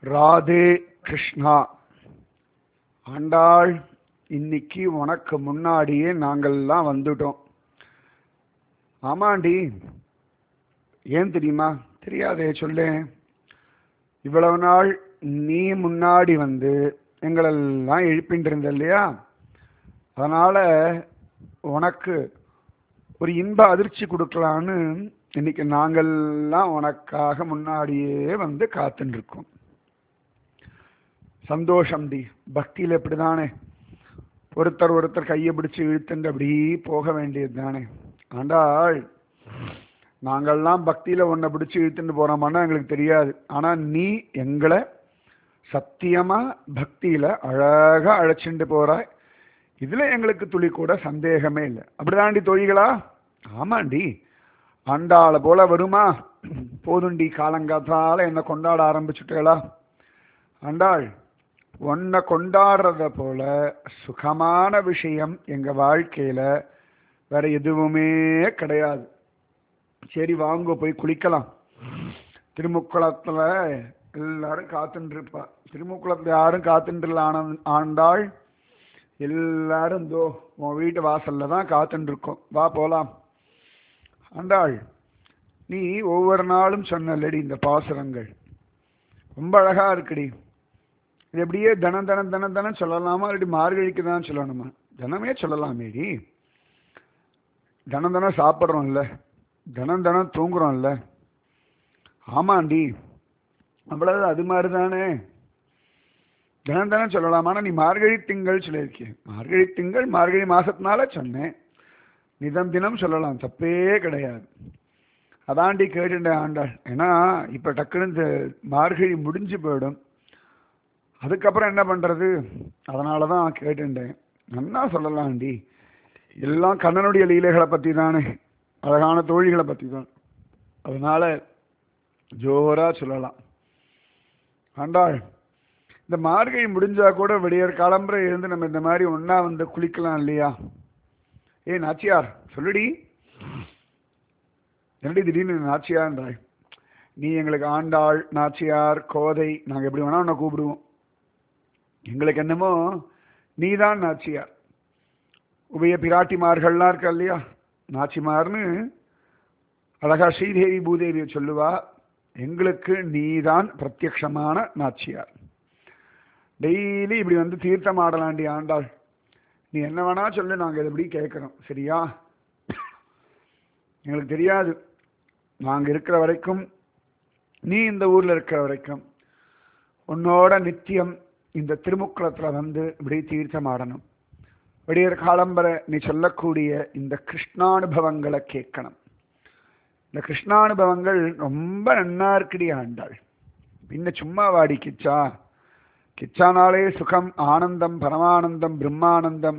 ராதே கிருஷ்ணா ஆண்டாள் இன்னைக்கு உனக்கு முன்னாடியே நாங்கள்லாம் வந்துட்டோம் ஆமாண்டி ஏன் தெரியுமா தெரியாதே சொல்லேன் இவ்வளவு நாள் நீ முன்னாடி வந்து எங்களெல்லாம் எழுப்பிட்டு இருந்த இல்லையா அதனால உனக்கு ஒரு இன்ப அதிர்ச்சி கொடுக்கலான்னு இன்னைக்கு நாங்கள்லாம் உனக்காக முன்னாடியே வந்து காத்துட்டு இருக்கோம் சந்தோஷம் டி பக்தியில் இப்படிதானே ஒருத்தர் ஒருத்தர் கையை பிடிச்சு இழுத்துட்டு அப்படி போக வேண்டியது தானே ஆண்டாள் நாங்கள்லாம் பக்தியில் உன்னை பிடிச்சு இழுத்துட்டு போகிறோமான்னா எங்களுக்கு தெரியாது ஆனால் நீ எங்களை சத்தியமா பக்தியில் அழகாக அழைச்சிட்டு போகிறாய் இதில் எங்களுக்கு துளி கூட சந்தேகமே இல்லை அப்படிதாண்டி தொழிகளா ஆமாண்டி ஆண்டாளை போல வருமா போதுண்டி காலங்காத்தால என்னை கொண்டாட ஆரம்பிச்சுட்டேளா ஆண்டாள் உன்னை கொண்டாடுறத போல சுகமான விஷயம் எங்க வாழ்க்கையில வேற எதுவுமே கிடையாது சரி வாங்க போய் குளிக்கலாம் திருமுக்குளத்துல எல்லாரும் காத்துட்டு இருப்பா திருமுக்குளத்துல யாரும் காத்துட்டு ஆன ஆண்டாள் எல்லாரும் தோ உன் வீட்டு வாசல்ல தான் காத்துட்டு இருக்கோம் வா போலாம் ஆண்டாள் நீ ஒவ்வொரு நாளும் சொன்னல்லடி இந்த பாசுரங்கள் ரொம்ப அழகா இருக்குடி இது எப்படியே தனம் தனம் தனம் தனம் சொல்லலாமா இல்லாட்டி மார்கழிக்கு தான் சொல்லணுமா தினமே சொல்லலாமேடி தினம் தினம் சாப்பிட்றோம்ல தினம் தினம் தூங்குறோம்ல ஆமாண்டி அவ்வளவு அது மாதிரி தானே தினம் தினம் சொல்லலாம் ஆனால் நீ மார்கழி திங்கள் சொல்லியிருக்கேன் மார்கழி திங்கள் மார்கழி மாசத்தினால சொன்னேன் நிதம் தினம் சொல்லலாம் தப்பே கிடையாது அதாண்டி கேட்டுட்டேன் ஆண்டாள் ஏன்னா இப்போ டக்குன்னு இந்த மார்கழி முடிஞ்சு போயிடும் அதுக்கப்புறம் என்ன பண்ணுறது அதனால தான் கேட்டுட்டேன் நன்னா சொல்லலாம்டி எல்லாம் கண்ணனுடைய லீலைகளை பற்றி தானே அழகான தோழிகளை பற்றி தான் அதனால ஜோராக சொல்லலாம் ஆண்டாள் இந்த மார்கழி முடிஞ்சா கூட விடியற் காலம்பரை இருந்து நம்ம இந்த மாதிரி ஒன்றா வந்து குளிக்கலாம் இல்லையா ஏ நாச்சியார் சொல்லுடி என்னடி திடீர்னு நாச்சியார்ன்றாய் நீ எங்களுக்கு ஆண்டாள் நாச்சியார் கோதை நாங்கள் எப்படி வேணா உன்னை கூப்பிடுவோம் எங்களுக்கு என்னமோ நீதான் நாச்சியார் உபய பிராட்டிமார்கள்லாம் இருக்கா இல்லையா நாச்சிமார்னு அழகா ஸ்ரீதேவி பூதேவியை சொல்லுவா எங்களுக்கு நீதான் பிரத்யக்ஷமான நாச்சியார் டெய்லி இப்படி வந்து தீர்த்தம் ஆடலாண்டி ஆண்டாள் நீ என்ன வேணா சொல்லு நாங்கள் எப்படி கேட்குறோம் சரியா எங்களுக்கு தெரியாது நாங்கள் இருக்கிற வரைக்கும் நீ இந்த ஊரில் இருக்கிற வரைக்கும் உன்னோட நித்தியம் இந்த திருமுக்குளத்தில் வந்து இப்படி தீர்த்தம் ஆடணும் விடியற் காலம்பரை நீ சொல்லக்கூடிய இந்த கிருஷ்ணானுபவங்களை கேட்கணும் இந்த கிருஷ்ணானுபவங்கள் ரொம்ப நன்னா இருக்குடி ஆண்டாள் பின்ன சும்மா வாடி கிச்சா கிச்சானாலே சுகம் ஆனந்தம் பரமானந்தம் பிரம்மானந்தம்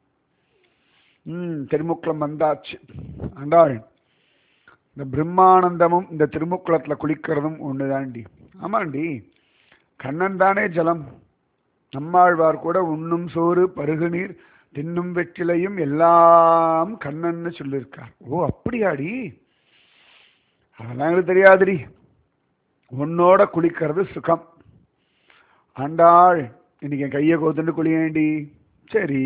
ம் திருமுக்குளம் வந்தாச்சு ஆண்டாள் இந்த பிரம்மானந்தமும் இந்த திருமுக்குளத்தில் குளிக்கிறதும் ஒன்று தாண்டி ஆமாண்டி கண்ணன் தானே ஜலம் நம்மாழ்வார் கூட உண்ணும் சோறு பருகு நீர் தின்னும் வெற்றிலையும் எல்லாம் கண்ணன்னு சொல்லியிருக்கார் ஓ அப்படியாடி அதெல்லாம் எங்களுக்கு தெரியாதுடி உன்னோட குளிக்கிறது சுகம் ஆண்டாள் இன்னைக்கு என் கையை கோத்துண்டு குளியேண்டி சரி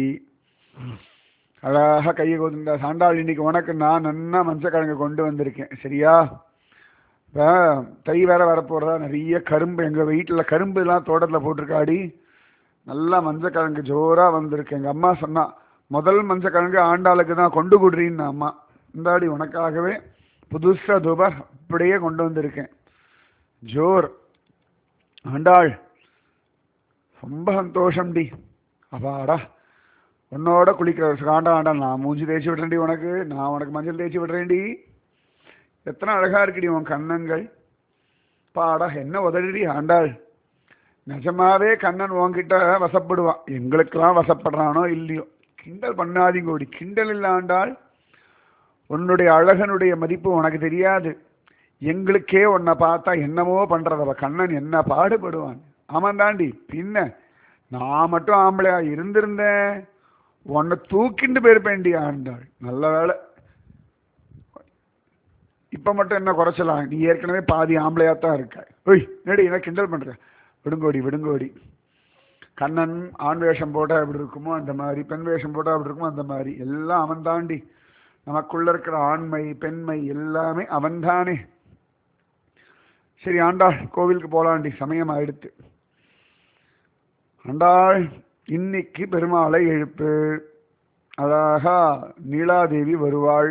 அழகாக கையை கோத்துண்டா ஆண்டாள் இன்னைக்கு உனக்கு நான் நன்னா மஞ்சக்கிழங்கு கொண்டு வந்திருக்கேன் சரியா இப்போ தை வேற வரப்போகிறதா நிறைய கரும்பு எங்கள் வீட்டில் கரும்பு எல்லாம் தோட்டத்தில் போட்டிருக்காடி நல்லா மஞ்சக்கிழங்கு ஜோராக வந்திருக்கு எங்கள் அம்மா சொன்னா முதல் மஞ்சக்கிழங்கு ஆண்டாளுக்கு தான் கொண்டு கொடுறீன்னு அம்மா இந்தாடி உனக்காகவே புதுசாக துபார் அப்படியே கொண்டு வந்திருக்கேன் ஜோர் ஆண்டாள் ரொம்ப சந்தோஷம்டி அப்பாடா உன்னோட குளிக்கிற ஆண்டா ஆண்டா நான் மூஞ்சி தேய்ச்சி விடுறேன்டி உனக்கு நான் உனக்கு மஞ்சள் தேய்ச்சி விடுறேன்டி எத்தனை அழகா இருக்குடி உன் கண்ணங்கள் பாடா என்ன உதறிடி ஆண்டாள் நிஜமாவே கண்ணன் உன்கிட்ட வசப்படுவான் எங்களுக்கெல்லாம் வசப்படுறானோ இல்லையோ கிண்டல் பண்ணாதீங்க ஓடி கிண்டல் இல்லை ஆண்டாள் உன்னுடைய அழகனுடைய மதிப்பு உனக்கு தெரியாது எங்களுக்கே உன்னை பார்த்தா என்னமோ பண்றதவ கண்ணன் என்ன பாடுபடுவான் ஆமாம் தாண்டி பின்ன நான் மட்டும் ஆம்பளையா இருந்திருந்தேன் உன்னை தூக்கிண்டு போயிருப்பேன்டி ஆண்டாள் நல்ல வேலை இப்ப மட்டும் என்ன குறைச்சலாம் நீ ஏற்கனவே பாதி ஆம்பளையா தான் இருக்க ஒய் என்னடி என்ன கிண்டல் பண்ற விடுங்கோடி விடுங்கோடி கண்ணன் ஆண் வேஷம் போட்டா எப்படி இருக்குமோ அந்த மாதிரி பெண் வேஷம் போட்டா எப்படி இருக்குமோ அந்த மாதிரி எல்லாம் அவன் தாண்டி நமக்குள்ள இருக்கிற ஆண்மை பெண்மை எல்லாமே அவன்தானே சரி ஆண்டாள் கோவிலுக்கு போலாண்டி சமயம் ஆயிடுத்து ஆண்டாள் இன்னைக்கு பெருமாளை எழுப்பு அழகா நீலாதேவி வருவாள்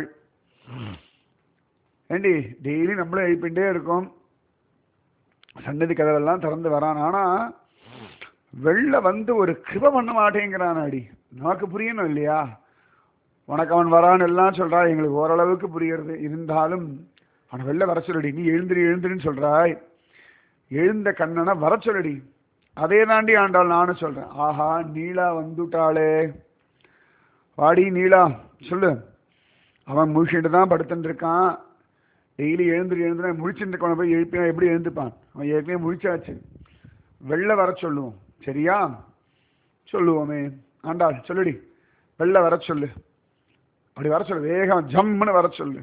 ஏண்டி டெய்லி நம்மளும் எழுப்பிண்டே இருக்கோம் சன்னதி கதவெல்லாம் திறந்து வரான் ஆனா வெளில வந்து ஒரு கிருப பண்ண மாட்டேங்கிறான் அடி நமக்கு புரியணும் இல்லையா உனக்கு அவன் வரான்னு எல்லாம் சொல்றா எங்களுக்கு ஓரளவுக்கு புரியுறது இருந்தாலும் அவனை வெளில வர சொல்லடி நீ எழுந்திரி எழுந்திரின்னு சொல்றாய் எழுந்த கண்ணனை வர சொல்லடி அதே தாண்டி ஆண்டாள் நானும் சொல்றேன் ஆஹா நீலா வந்துட்டாளே வாடி நீலா சொல்லு அவன் முழிச்சுட்டு தான் படுத்துட்டு இருக்கான் டெய்லி எழுந்துரு எழுந்துரு முழிச்சுட்டு இருக்கவனை போய் எழுப்பினா எப்படி எழுந்துப்பான் அவன் ஏற்கனவே முழிச்சாச்சு வெளில வர சொல்லுவோம் சரியா சொல்லுவோமே ஆண்டாள் சொல்லுடி வெளில வர சொல்லு அப்படி வர சொல்லு வேகம் ஜம்முன்னு வர சொல்லு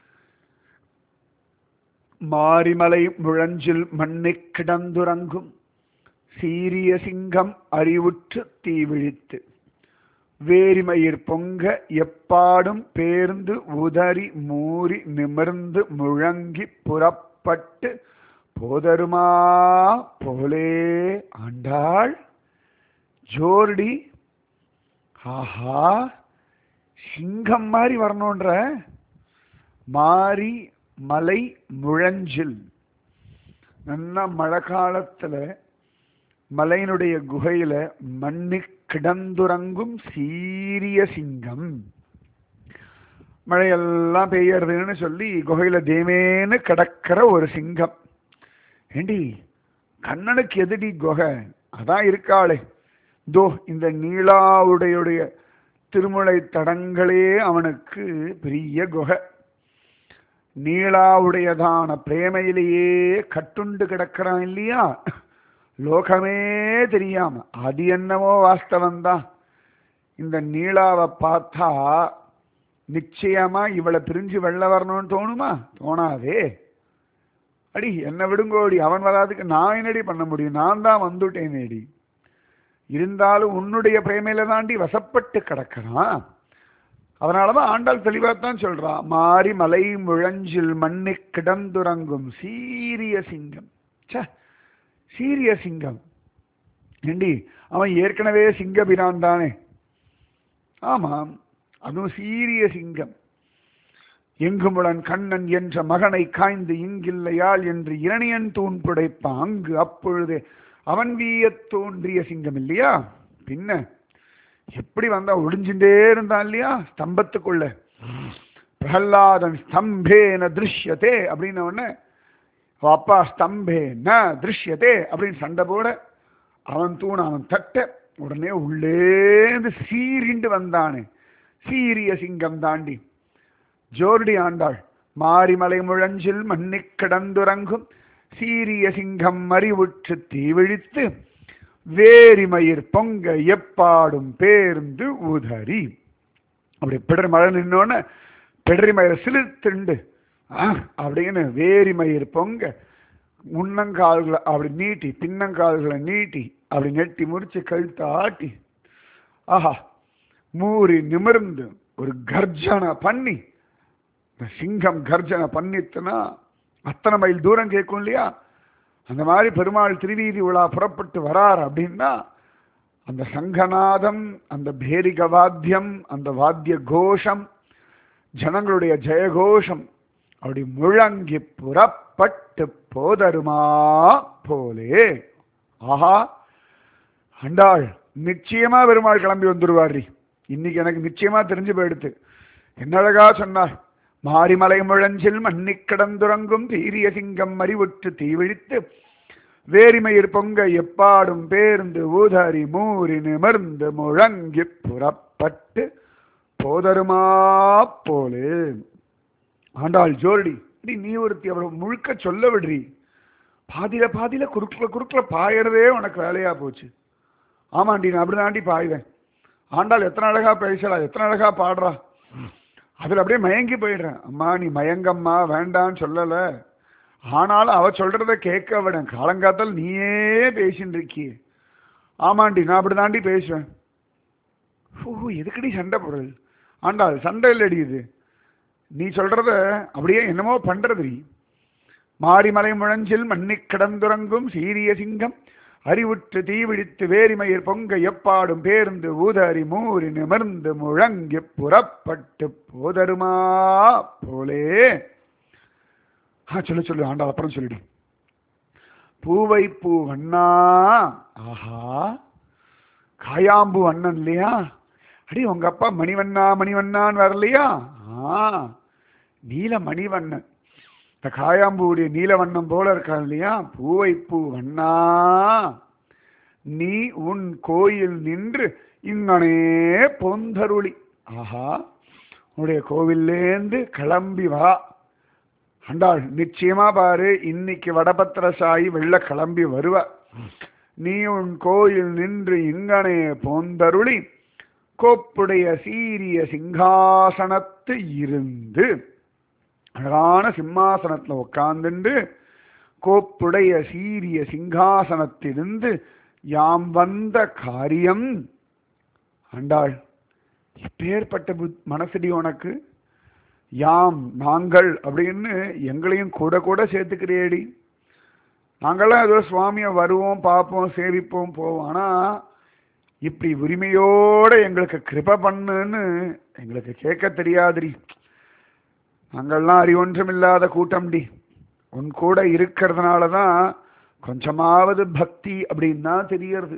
மாரிமலை முழஞ்சில் மண்ணை கிடந்துறங்கும் சீரிய சிங்கம் அறிவுற்று தீவிழித்து வேரிமயிர் பொங்க எப்பாடும் பேர்ந்து உதறி மூறி நிமிர்ந்து முழங்கி புறப்பட்டு போதருமா போலே ஆண்டாள் ஜோர்டி ஆஹா சிங்கம் மாதிரி வரணுன்ற மாரி மலை முழஞ்சில் நல்ல மழை காலத்துல மலையினுடைய குகையில மண்ணு கிடந்துறங்கும் சீரிய சிங்கம் மழையெல்லாம் பெய்யறதுன்னு சொல்லி குகையில தேமேன்னு கிடக்கிற ஒரு சிங்கம் ஏண்டி கண்ணனுக்கு எதிரி குகை அதான் இருக்காளே தோ இந்த நீலாவுடையுடைய திருமுலை தடங்களே அவனுக்கு பெரிய குகை நீலாவுடையதான பிரேமையிலேயே கட்டுண்டு கிடக்கிறான் இல்லையா லோகமே தெரியாம அது என்னவோ வாஸ்தவம்தான் இந்த நீலாவை பார்த்தா நிச்சயமா இவளை பிரிஞ்சு வெள்ள வரணும்னு தோணுமா தோணாதே அடி என்ன விடுங்கோடி அவன் வராதுக்கு நான் என்னடி பண்ண முடியும் நான் தான் வந்துட்டேனேடி இருந்தாலும் உன்னுடைய பிரேமையில தாண்டி வசப்பட்டு கிடக்கிறான் அதனாலதான் ஆண்டாள் தெளிவாத்தான் சொல்றான் மாறி மலை முழஞ்சில் மண்ணி கிடந்துறங்கும் சீரிய சிங்கம் ச்சே சீரிய சிங்கம் ஏண்டி அவன் ஏற்கனவே சிங்கபிரான் தானே ஆமாம் அதுவும் சீரிய சிங்கம் எங்குமுடன் கண்ணன் என்ற மகனை காய்ந்து இங்கில்லையாள் என்று இரணியன் தூண் புடைப்ப அங்கு அப்பொழுது அவன் வீயத் தோன்றிய சிங்கம் இல்லையா பின்ன எப்படி வந்தா ஒளிஞ்சுட்டே இருந்தான் இல்லையா ஸ்தம்பத்துக்குள்ள பிரகல்லாதன் ஸ்தம்பேன திருஷ்யத்தே அப்படின்னு உடனே அவன் அப்பா ஸ்தம்பே ந திருஷ்யத்தே அப்படின்னு சண்டை போட அவன் தூண் அவன் தட்ட உடனே உள்ளேந்து சீறிண்டு வந்தானே சீரிய சிங்கம் தாண்டி ஜோர்டி ஆண்டாள் மாரிமலை முழஞ்சில் மண்ணிக் கிடந்துறங்கும் சீரிய சிங்கம் மறிவுற்று தீவிழித்து வேரிமயிர் பொங்க எப்பாடும் பேர்ந்து உதறி அப்படி பிடர் மழை நின்னோன்னு பிடரி மயிரை சிலிர்த்துண்டு ஆ, அப்படின்னு வேரி மயிர் பொங்க முன்னங்கால்களை அப்படி நீட்டி பின்னங்கால்களை நீட்டி அப்படி நெட்டி முறிச்சு கழுத்தை ஆட்டி ஆஹா மூறி நிமிர்ந்து ஒரு கர்ஜனை பண்ணி இந்த சிங்கம் கர்ஜனை பண்ணித்துனா அத்தனை மைல் தூரம் கேட்கும் இல்லையா அந்த மாதிரி பெருமாள் திருவீதி விழா புறப்பட்டு வரார் அப்படின்னா அந்த சங்கநாதம் அந்த பேரிக வாத்தியம் அந்த வாத்திய கோஷம் ஜனங்களுடைய ஜெயகோஷம் அப்படி முழங்கி புறப்பட்டு போதருமா போலே ஆஹா அண்டாள் நிச்சயமா பெருமாள் கிளம்பி வந்துருவாரி இன்னைக்கு எனக்கு நிச்சயமா தெரிஞ்சு போயிடுத்து என்ன அழகா சொன்னார் மாரிமலை முழஞ்சில் மண்ணிக் கிடந்துறங்கும் தீரிய சிங்கம் மறிவுற்று தீவிழித்து வேரிமயிர் பொங்க எப்பாடும் பேர்ந்து ஊதறி மூறி நிமிர்ந்து முழங்கி புறப்பட்டு போதருமா போலே ஆண்டாள் ஜோர்டி அடி நீ ஒருத்தி அவளை முழுக்க சொல்ல விடுறி பாதியில பாதியில குறுக்குல குறுக்குல பாயறதே உனக்கு வேலையா போச்சு ஆமாண்டி நான் அப்படி தாண்டி பாயுவேன் ஆண்டாள் எத்தனை அழகா பேசலா எத்தனை அழகா பாடுறா அதுல அப்படியே மயங்கி போயிடுறேன் அம்மா நீ மயங்கம்மா வேண்டான்னு சொல்லல ஆனாலும் அவ சொல்றத கேட்க விட காலங்காத்தால் நீயே பேசின்னு இருக்கியே ஆமாண்டி நான் அப்படி தாண்டி பேசுவேன் ஓ எதுக்கடி சண்டை போடுறது ஆண்டாள் சண்டை இல்லடி இது நீ சொல்றத அப்படியே என்னமோ பண்றது நீ மாரிமலை முழஞ்சில் மண்ணி கிடந்துறங்கும் சீரிய சிங்கம் அறிவுற்று தீவிழித்து வேரிமயிர் பொங்க எப்பாடும் பேருந்து ஊதறி மூறி நிமிர்ந்து முழங்கி புறப்பட்டு போதருமா போலே ஆ சொல்லு சொல்லு ஆண்டாள் அப்புறம் சொல்லிடு பூவை பூ வண்ணா ஆஹா காயாம்பூ அண்ணன் இல்லையா அடி உங்க அப்பா மணிவண்ணா மணிவண்ணான்னு வரலையா ஆ நீல மணிவண்ணன் இந்த காயாம்பூடைய நீலவண்ணம் போல இருக்கான் இல்லையா பூவை பூ வண்ணா நீ உன் கோயில் நின்று இங்கனே பொந்தருளி ஆஹா உன்னுடைய கோவில்லேந்து கிளம்பி வா ஆண்டாள் நிச்சயமா பாரு இன்னைக்கு வடபத்திரசாயி வெள்ள கிளம்பி வருவ நீ உன் கோயில் நின்று இங்கனே போந்தருளி கோப்புடைய சீரிய சிங்காசனத்து இருந்து அழகான சிம்மாசனத்துல உட்கார்ந்துண்டு கோப்புடைய சீரிய சிங்காசனத்திலிருந்து யாம் வந்த காரியம் ஆண்டாள் இப்பேற்பட்ட புத் மனசடி உனக்கு யாம் நாங்கள் அப்படின்னு எங்களையும் கூட கூட சேர்த்துக்கிறியேடி நாங்களாம் ஏதோ சுவாமியை வருவோம் பார்ப்போம் சேவிப்போம் போவோம் ஆனா இப்படி உரிமையோட எங்களுக்கு கிருப பண்ணுன்னு எங்களுக்கு கேட்க தெரியாதுடி நாங்கள்லாம் அறிவொன்றுமில்லாத கூட்டம்டி உன் கூட இருக்கிறதுனால தான் கொஞ்சமாவது பக்தி அப்படின்னா தெரியறது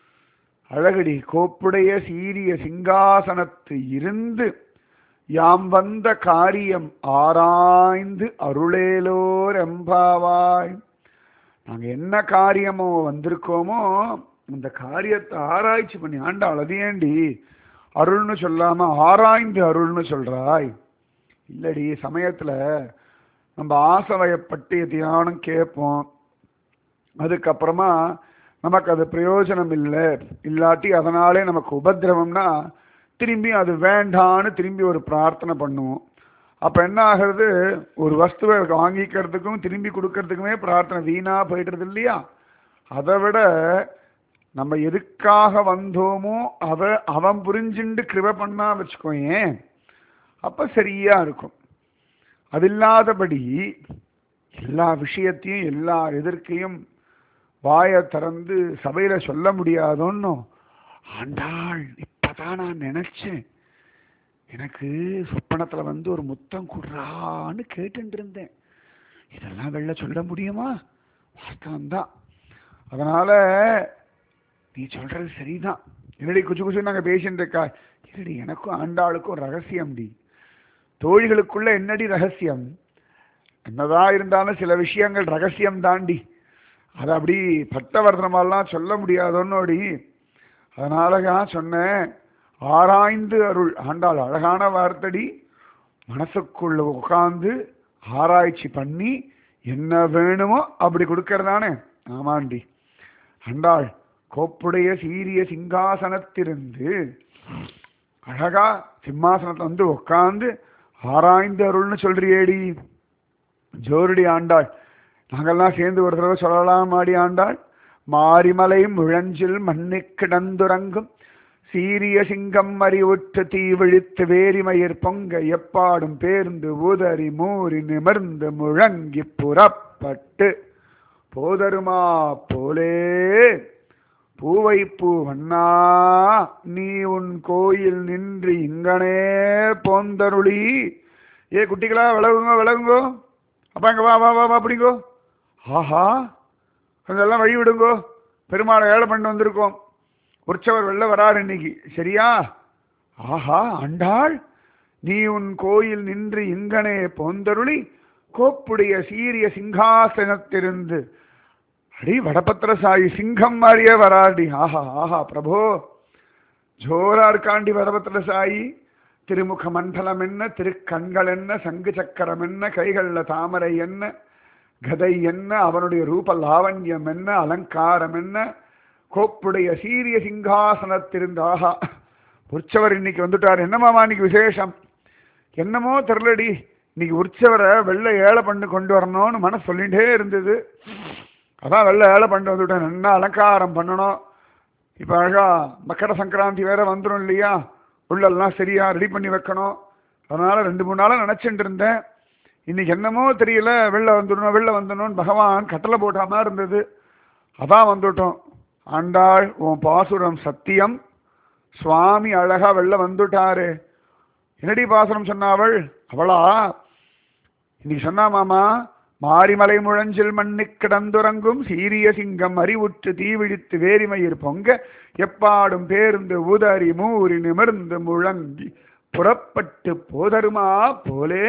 அழகடி கோப்புடைய சீரிய சிங்காசனத்து இருந்து யாம் வந்த காரியம் ஆராய்ந்து அருளேலோர் எம்பாவாய் நாங்க என்ன காரியமோ வந்திருக்கோமோ இந்த காரியத்தை ஆராய்ச்சி பண்ணி ஆண்டாள் அது ஏண்டி அருள்னு சொல்லாம ஆராய்ந்து அருள்னு சொல்றாய் இல்லடி சமயத்துல நம்ம ஆசவயப்பட்டு தியானம் கேட்போம் அதுக்கப்புறமா நமக்கு அது பிரயோஜனம் இல்லை இல்லாட்டி அதனாலே நமக்கு உபதிரவம்னா திரும்பி அது வேண்டான்னு திரும்பி ஒரு பிரார்த்தனை பண்ணுவோம் அப்ப என்ன ஆகிறது ஒரு வஸ்துவை வாங்கிக்கிறதுக்கும் திரும்பி கொடுக்கறதுக்குமே பிரார்த்தனை வீணா போயிடுறது இல்லையா அதை விட நம்ம எதுக்காக வந்தோமோ அவ அவன் புரிஞ்சுண்டு கிருப பண்ணா வச்சுக்கோயேன் அப்ப சரியா இருக்கும் அது இல்லாதபடி எல்லா விஷயத்தையும் எல்லா எதிர்க்கையும் வாயை திறந்து சபையில சொல்ல முடியாதோன்னு ஆண்டாள் இப்பதான் நான் நினைச்சேன் எனக்கு சொப்பனத்துல வந்து ஒரு முத்தம் குடுறான்னு கேட்டுட்டு இருந்தேன் இதெல்லாம் வெளில சொல்ல முடியுமா வாஸ்தவம்தான் அதனால நீ சொல்றது சரிதான் என்னடி குச்சு குச்சு நாங்க பேசிட்டு இருக்கா இல்லடி எனக்கும் ஆண்டாளுக்கும் ரகசியம்டி தோழிகளுக்குள்ள என்னடி ரகசியம் என்னதான் இருந்தாலும் சில விஷயங்கள் ரகசியம் தாண்டி அதை அப்படி பட்டவர்தனமாலாம் சொல்ல முடியாதோன்னோடி அதனால தான் சொன்னேன் ஆராய்ந்து அருள் ஆண்டாள் அழகான வார்த்தடி மனசுக்குள்ள உட்காந்து ஆராய்ச்சி பண்ணி என்ன வேணுமோ அப்படி கொடுக்கறதானே ஆமாண்டி ஆண்டாள் கோப்புடைய சீரிய சிங்காசனத்திலிருந்து அழகா சிம்மாசனத்தை வந்து உட்காந்து ஆராய்ந்து அருள்னு சொல்றியேடி ஜோரடி ஆண்டாள் நாங்கெல்லாம் சேர்ந்து ஒரு தடவை சொல்லலாம் ஆடி ஆண்டாள் மாரிமலை முழஞ்சில் மண்ணி கிடந்துறங்கும் சீரிய சிங்கம் அறிவுற்று தீ விழித்து வேரிமயிர் பொங்க எப்பாடும் பேர்ந்து ஊதறி மூறி நிமிர்ந்து முழங்கி புறப்பட்டு போதருமா போலே பூவை பூ வண்ணா நீ உன் கோயில் நின்று இங்கனே போந்தருளி ஏ குட்டிகளா விலகுங்க விலகுங்கோ அப்பா இங்க வா வா வா வா அப்படிங்கோ ஆஹா கொஞ்சம் எல்லாம் வழி விடுங்கோ பெருமாளை ஏழை பண்ணி வந்திருக்கோம் உற்சவர் வெளில வராரு இன்னைக்கு சரியா ஆஹா ஆண்டாள் நீ உன் கோயில் நின்று இங்கனே போந்தருளி கோப்புடைய சீரிய சிங்காசனத்திலிருந்து அடி வடபத்திரசாயி சிங்கம் மாதிரியே வராடி ஆஹா ஆஹா பிரபோ ஜோரா இருக்காண்டி வடபத்திரசாயி திருமுக மண்டலம் என்ன திருக்கண்கள் என்ன சங்கு சக்கரம் என்ன கைகள்ல தாமரை என்ன கதை என்ன அவனுடைய ரூப லாவண்யம் என்ன அலங்காரம் என்ன கோப்புடைய சீரிய சிங்காசனத்திலிருந்து ஆஹா உற்சவர் இன்னைக்கு வந்துட்டார் என்னமாமா இன்னைக்கு விசேஷம் என்னமோ தெரிலடி இன்னைக்கு உற்சவரை வெள்ளை ஏழை பண்ணி கொண்டு வரணும்னு மனசு சொல்லிகிட்டே இருந்தது அதான் வெள்ளை ஏழை பண்ணிட்டு வந்துவிட்டேன் என்ன அலங்காரம் பண்ணணும் இப்போ அழகா மக்கர சங்கராந்தி வேற வந்துடும் இல்லையா உள்ளெல்லாம் சரியா ரெடி பண்ணி வைக்கணும் அதனால ரெண்டு மூணு நாளாக நினச்சிட்டு இருந்தேன் இன்னைக்கு என்னமோ தெரியல வெளில வந்துடணும் வெளில வந்துடணும்னு பகவான் கட்டளை போட்ட மாதிரி இருந்தது அதான் வந்துட்டோம் ஆண்டாள் உன் பாசுரம் சத்தியம் சுவாமி அழகா வெளில வந்துட்டாரு என்னடி பாசுரம் சொன்னாவள் அவளா இன்னைக்கு சொன்னா மாமா மாரிமலை முழஞ்சில் மண்ணு கிடந்துறங்கும் சீரிய சிங்கம் அறிவுற்று தீவிழித்து வேரிமயிர் பொங்க எப்பாடும் பேருந்து உதறி மூறி நிமிர்ந்து முழங்கி புறப்பட்டு போதருமா போலே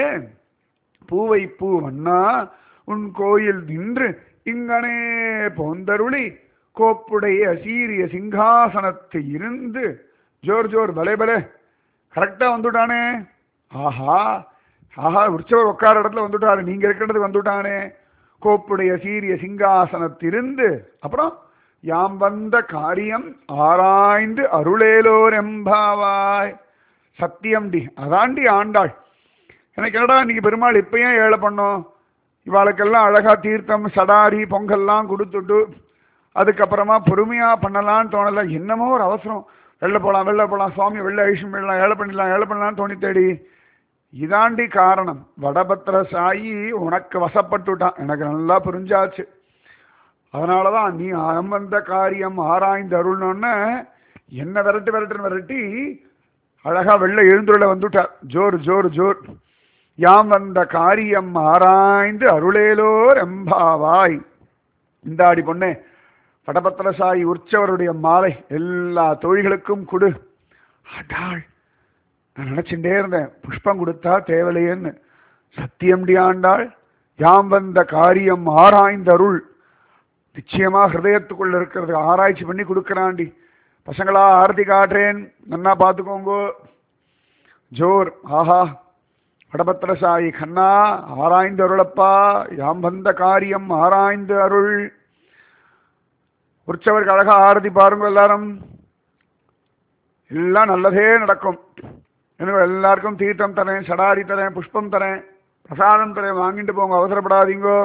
பூவை பூ வண்ணா உன் கோயில் நின்று இங்கனே போந்தருளி கோப்புடைய சீரிய சிங்காசனத்து இருந்து ஜோர் ஜோர் பலே பலே கரெக்டா வந்துட்டானே ஆஹா ஆஹா உற்சவர் உட்கார இடத்துல வந்துட்டாரு நீங்க இருக்கிறதுக்கு வந்துட்டானே கோப்புடைய சீரிய சிங்காசனத்திருந்து அப்புறம் யாம் வந்த காரியம் ஆராய்ந்து அருளேலோர் எம்பாவாய் சத்தியம்டி அதாண்டி ஆண்டாள் எனக்கு என்னடா இன்னைக்கு பெருமாள் இப்பயும் ஏழை பண்ணோம் இவாளுக்கெல்லாம் அழகா தீர்த்தம் சடாரி பொங்கல்லாம் கொடுத்துட்டு அதுக்கப்புறமா பொறுமையா பண்ணலாம்னு தோணல என்னமோ ஒரு அவசரம் வெளில போகலாம் வெளில போகலாம் சுவாமி வெளில ஐஷம் பண்ணலாம் ஏழை பண்ணிடலாம் ஏழை பண்ணலாம்னு தோணி தேடி இதாண்டி காரணம் வடபத்திர சாயி உனக்கு வசப்பட்டுட்டான் எனக்கு நல்லா புரிஞ்சாச்சு அதனாலதான் நீ அம்பந்த காரியம் ஆராய்ந்து அருள்னோன்னு என்ன விரட்டு விரட்டுன்னு விரட்டி அழகா வெள்ள எழுந்துள்ள வந்துட்டார் ஜோர் ஜோர் ஜோர் யாம் வந்த காரியம் ஆராய்ந்து அருளேலோர் எம்பாவாய் இந்தாடி பொண்ணே வடபத்திரசாயி உற்சவருடைய மாலை எல்லா தொழில்களுக்கும் கொடு அடாள் நான் நினைச்சுட்டே இருந்தேன் புஷ்பம் கொடுத்தா தேவலையேன்னு சத்தியம்டி ஆண்டாள் யாம் வந்த காரியம் ஆராய்ந்த அருள் நிச்சயமா ஹிருதயத்துக்குள்ள இருக்கிறது ஆராய்ச்சி பண்ணி கொடுக்கறாண்டி பசங்களா ஆரத்தி காட்டுறேன் நன்னா பார்த்துக்கோங்கோ ஜோர் ஆஹா வடபத்திரசாயி கண்ணா ஆராய்ந்து அருளப்பா யாம் வந்த காரியம் ஆராய்ந்து அருள் உற்சவருக்கு அழகா ஆரதி பாருங்க எல்லாரும் எல்லாம் நல்லதே நடக்கும் எனக்கு எல்லாருக்கும் தீர்த்தம் தரேன் சடாரி தரேன் புஷ்பம் தரேன் பிரசாதம் தரேன் வாங்கிட்டு போங்க அவசரப்படாதீங்கோ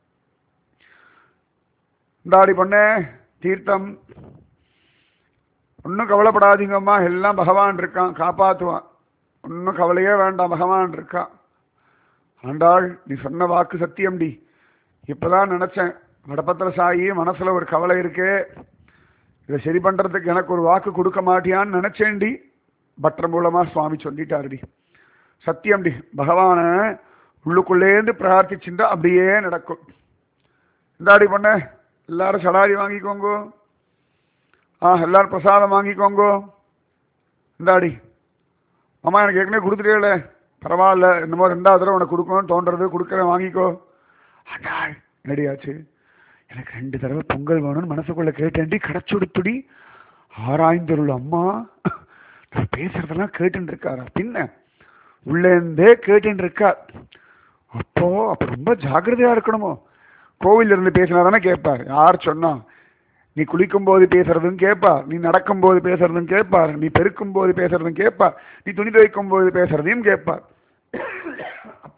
இந்தாடி பொண்ணே தீர்த்தம் ஒன்றும் கவலைப்படாதீங்கம்மா எல்லாம் பகவான் இருக்கான் காப்பாற்றுவான் ஒன்றும் கவலையே வேண்டாம் பகவான் இருக்கான் ஆண்டாள் நீ சொன்ன வாக்கு சத்தியம்டி இப்பதான் நினைச்சேன் வடபத்திர சாயி மனசுல ஒரு கவலை இருக்கே இதை சரி பண்றதுக்கு எனக்கு ஒரு வாக்கு கொடுக்க மாட்டியான்னு நினைச்சேன்டி பட்டர் மூலமா சுவாமி சொல்லிட்டாருடி சத்தியம்டி பகவானை உள்ளுக்குள்ளேந்து பிரார்த்திச்சுட்டா அப்படியே நடக்கும் இந்தாடி பொண்ணே எல்லாரும் சடாரி வாங்கிக்கோங்கோ ஆ எல்லாரும் பிரசாதம் வாங்கிக்கோங்கோ இந்தாடி அம்மா எனக்கு ஏற்கனவே கொடுத்துட்டே பரவாயில்ல என்னமோ ரெண்டாவது தடவை உனக்கு கொடுக்கணும்னு தோன்றது கொடுக்குறேன் வாங்கிக்கோ அடாள் என்னடியாச்சு எனக்கு ரெண்டு தடவை பொங்கல் வேணும்னு மனசுக்குள்ள கேட்டேன்டி கிடச்சுடுத்துடி ஆராய்ந்தருள் அம்மா நான் பேசுறதெல்லாம் கேட்டுன்னு இருக்காரா பின்ன உள்ளேந்தே கேட்டுன்னு இருக்கார் அப்போ அப்போ ரொம்ப ஜாக்கிரதையா இருக்கணுமோ கோவில்ல இருந்து பேசினா தானே கேட்பார் யார் சொன்னா நீ குளிக்கும் போது பேசுறதும் கேட்பார் நீ நடக்கும் போது பேசுறதும் கேட்பார் நீ பெருக்கும் போது பேசுறதும் கேட்பார் நீ துணி துவைக்கும் போது பேசுறதையும் கேட்பார் அப்ப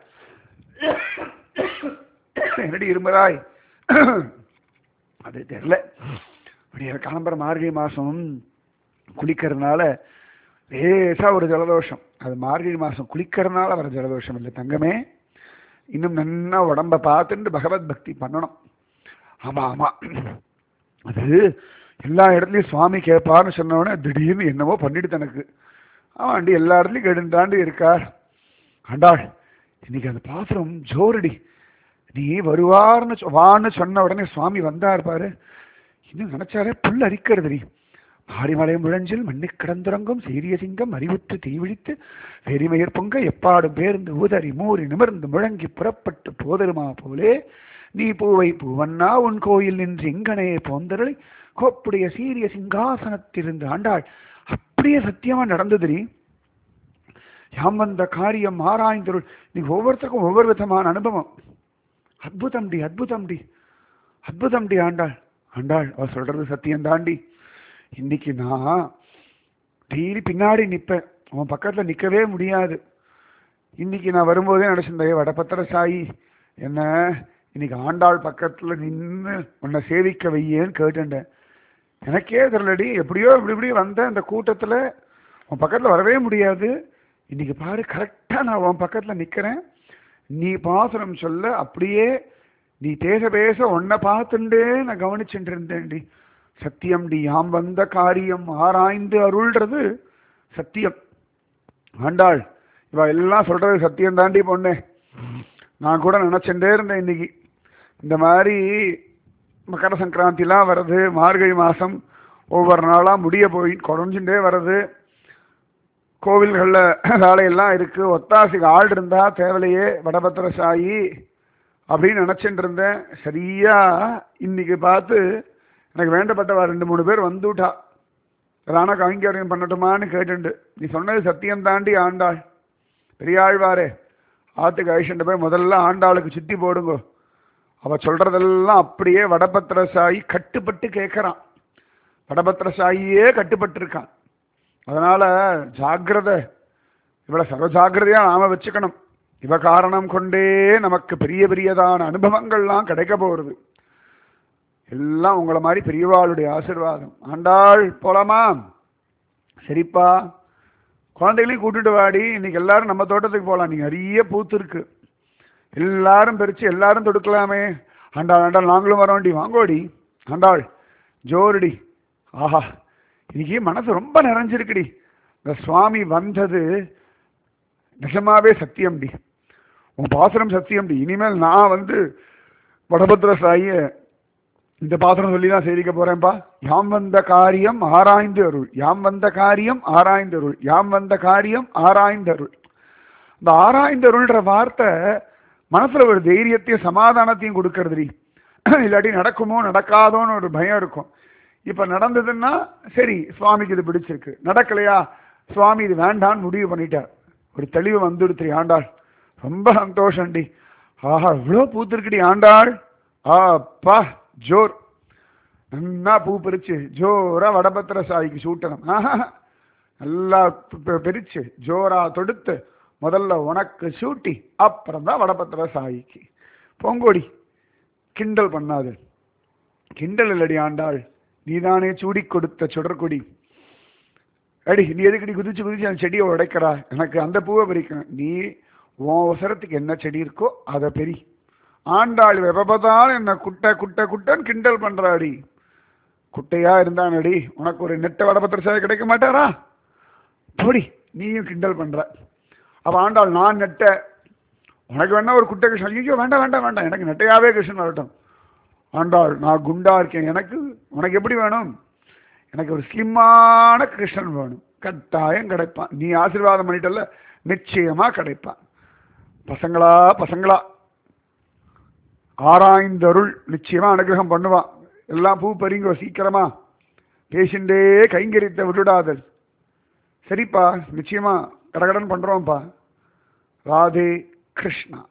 என்னடி இரும்பராய் அது தெரியல அப்படியே கிளம்புற மார்கழி மாசம் குளிக்கிறதுனால லேசா ஒரு ஜலதோஷம் அது மார்கழி மாசம் குளிக்கிறதுனால வர ஜலதோஷம் இல்லை தங்கமே இன்னும் நன்னா உடம்ப பார்த்துட்டு பகவத் பக்தி பண்ணணும் ஆமா ஆமா அது எல்லா இடத்துலையும் சுவாமி கேட்பார்னு சொன்னவொடனே திடீர்னு என்னவோ பண்ணிட்டு தனக்கு ஆமாண்டி எல்லா இடத்துலையும் கேட்டு தாண்டி இருக்கார் ஆண்டாள் இன்னைக்கு அந்த பாத்திரம் ஜோரடி நீ வருவார்னு சொ- வான்னு சொன்ன உடனே சுவாமி வந்தார் பாரு இன்னும் நினைச்சாலே புல் அரிக்கிறது நீ மாரிமலை முழஞ்சில் மண்ணி கிடந்துறங்கும் சீரிய சிங்கம் அறிவுற்று தீவிழித்து வெறிமயர் பொங்க எப்பாடும் பேர்ந்து ஊதறி மூறி நிமிர்ந்து முழங்கி புறப்பட்டு போதருமா போலே நீ பூவை பூவண்ணா உன் கோயில் நின்று இங்கனே போந்தருளை கோப்புடைய சீரிய சிங்காசனத்திலிருந்து ஆண்டாள் அப்படியே சத்தியமா நடந்ததுரி யாம் வந்த காரியம் ஆராய்ந்தருள் நீ ஒவ்வொருத்தருக்கும் ஒவ்வொரு விதமான அனுபவம் அற்புதம் டி அற்புதம் டி அற்புதம் டி ஆண்டாள் ஆண்டாள் அவ சொல்றது சத்தியம் தாண்டி இன்னைக்கு நான் டெய்லி பின்னாடி நிப்பேன் அவன் பக்கத்துல நிக்கவே முடியாது இன்னைக்கு நான் வரும்போதே நினைச்சிருந்தேன் வடபத்திர சாயி என்ன இன்னைக்கு ஆண்டாள் பக்கத்துல நின்று உன்னை சேவிக்க வையேன்னு கேட்டுட்டேன் எனக்கே தெரியலடி எப்படியோ இப்படி இப்படி வந்தேன் அந்த கூட்டத்துல உன் பக்கத்துல வரவே முடியாது இன்னைக்கு பாரு கரெக்டா நான் உன் பக்கத்துல நிக்கிறேன் நீ பாசுரம் சொல்ல அப்படியே நீ பேச பேச உன்னை பார்த்துட்டே நான் கவனிச்சுட்டு இருந்தேன்டி சத்தியம் டி யாம் வந்த காரியம் ஆராய்ந்து அருள்றது சத்தியம் ஆண்டாள் இவ எல்லாம் சொல்றது சத்தியம் தாண்டி பொண்ணு நான் கூட நினைச்சுட்டே இருந்தேன் இன்னைக்கு இந்த மாதிரி மகர சங்கராந்திலாம் வருது மார்கழி மாசம் ஒவ்வொரு நாளா முடிய போய் குறைஞ்சுட்டே வருது கோவில்களில் வேலையெல்லாம் இருக்கு ஒத்தாசிக்கு ஆள் இருந்தா தேவலையே வடபத்திர சாயி அப்படின்னு நினைச்சிட்டு இருந்தேன் சரியா இன்னைக்கு பார்த்து எனக்கு வேண்டப்பட்டவா ரெண்டு மூணு பேர் வந்துட்டா அதான கைங்கரியம் பண்ணட்டுமான்னு கேட்டுண்டு நீ சொன்னது சத்தியம் தாண்டி ஆண்டாள் பெரியாழ்வாரே ஆத்துக்கு ஐஷன்ட்டு போய் முதல்ல ஆண்டாளுக்கு சுத்தி போடுங்கோ அவ சொல்றதெல்லாம் அப்படியே வடபத்திர சாயி கட்டுப்பட்டு கேட்கறான் வடபத்திர சாயியே கட்டுப்பட்டு இருக்கான் அதனால ஜாக்கிரதை இவளை சர்வ ஜாக்கிரதையா நாம வச்சுக்கணும் இவ காரணம் கொண்டே நமக்கு பெரிய பெரியதான அனுபவங்கள்லாம் கிடைக்க போறது எல்லாம் உங்களை மாதிரி பெரியவாளுடைய ஆசிர்வாதம் ஆண்டாள் போலாமா சரிப்பா குழந்தைகளையும் கூட்டிட்டு வாடி இன்னைக்கு எல்லாரும் நம்ம தோட்டத்துக்கு போகலாம் நீங்க நிறைய பூத்து இருக்கு எல்லாரும் பறிச்சு எல்லாரும் தொடுக்கலாமே ஆண்டாள் ஆண்டாள் நாங்களும் வரோண்டி வாங்கோடி ஆண்டாள் ஜோருடி ஆஹா இன்னைக்கு மனசு ரொம்ப நிறைஞ்சிருக்குடி இந்த சுவாமி வந்தது நிஜமாவே சத்தியம்டி உன் பாசுரம் சத்தியம்டி இனிமேல் நான் வந்து வடபத்ர சாய இந்த பாசுரம் சொல்லி தான் சேவிக்க போறேன்ப்பா யாம் வந்த காரியம் ஆராய்ந்து அருள் யாம் வந்த காரியம் ஆராய்ந்து அருள் யாம் வந்த காரியம் ஆராய்ந்து அருள் இந்த ஆராய்ந்து அருள்ன்ற வார்த்தை மனசுல ஒரு தைரியத்தையும் சமாதானத்தையும் கொடுக்கறதுடி இல்லாட்டி நடக்குமோ நடக்காதோன்னு ஒரு பயம் இருக்கும் இப்ப நடந்ததுன்னா சரி சுவாமிக்கு இது பிடிச்சிருக்கு நடக்கலையா சுவாமி இது வேண்டான்னு முடிவு பண்ணிட்டார் ஒரு தெளிவு வந்துடுத்து ஆண்டாள் ரொம்ப சந்தோஷம்டி ஆஹா இவ்வளோ பூத்திருக்குடி ஆண்டாள் ஆப்பா ஜோர் நன்னா பூ பறிச்சு ஜோரா வடபத்திர சாய்க்கு சூட்டணும் ஆஹா நல்லா பி- பி- பிரிச்சு ஜோரா தொடுத்து முதல்ல உனக்கு சூட்டி அப்புறம் தான் வடபத்திர சாய்க்கு பொங்கோடி கிண்டல் பண்ணாது கிண்டல் இல்லடி ஆண்டாள் நீதானே சூடி கொடுத்த சுடர்கொடி அடி நீ எதுக்கடி குதிச்சு குதிச்சு அந்த செடியை உடைக்கிறா எனக்கு அந்த பூவை பறிக்கணும் நீ உன் அவசரத்துக்கு என்ன செடி இருக்கோ அதை பெரி ஆண்டாள் வெப்பதாலும் என்ன குட்டை குட்டை குட்டைன்னு கிண்டல் பண்றாடி குட்டையா இருந்தானடி உனக்கு ஒரு நெட்ட வடபத்திர சாய் கிடைக்க மாட்டாரா போடி நீயும் கிண்டல் பண்ற அப்ப ஆண்டாள் நான் நெட்ட உனக்கு வேணா ஒரு குட்டை கிருஷ்ணன் ஐயோ வேண்டாம் வேண்டாம் வேண்டாம் எனக்கு நெட்டையாவே கிருஷ்ணன் வரட்டும் ஆண்டாள் நான் குண்டா இருக்கேன் எனக்கு உனக்கு எப்படி வேணும் எனக்கு ஒரு ஸ்லிம்மான கிருஷ்ணன் வேணும் கட்டாயம் கிடைப்பான் நீ ஆசீர்வாதம் பண்ணிட்டல நிச்சயமா கிடைப்பான் பசங்களா பசங்களா ஆராய்ந்தருள் நிச்சயமா அனுகிரகம் பண்ணுவான் எல்லாம் பூ பறிங்கோ சீக்கிரமா பேசிண்டே கைங்கரித்த விட்டுடாதல் சரிப்பா நிச்சயமா கடகடன் பண்றோம்ப்பா ராதே கிருஷ்ணா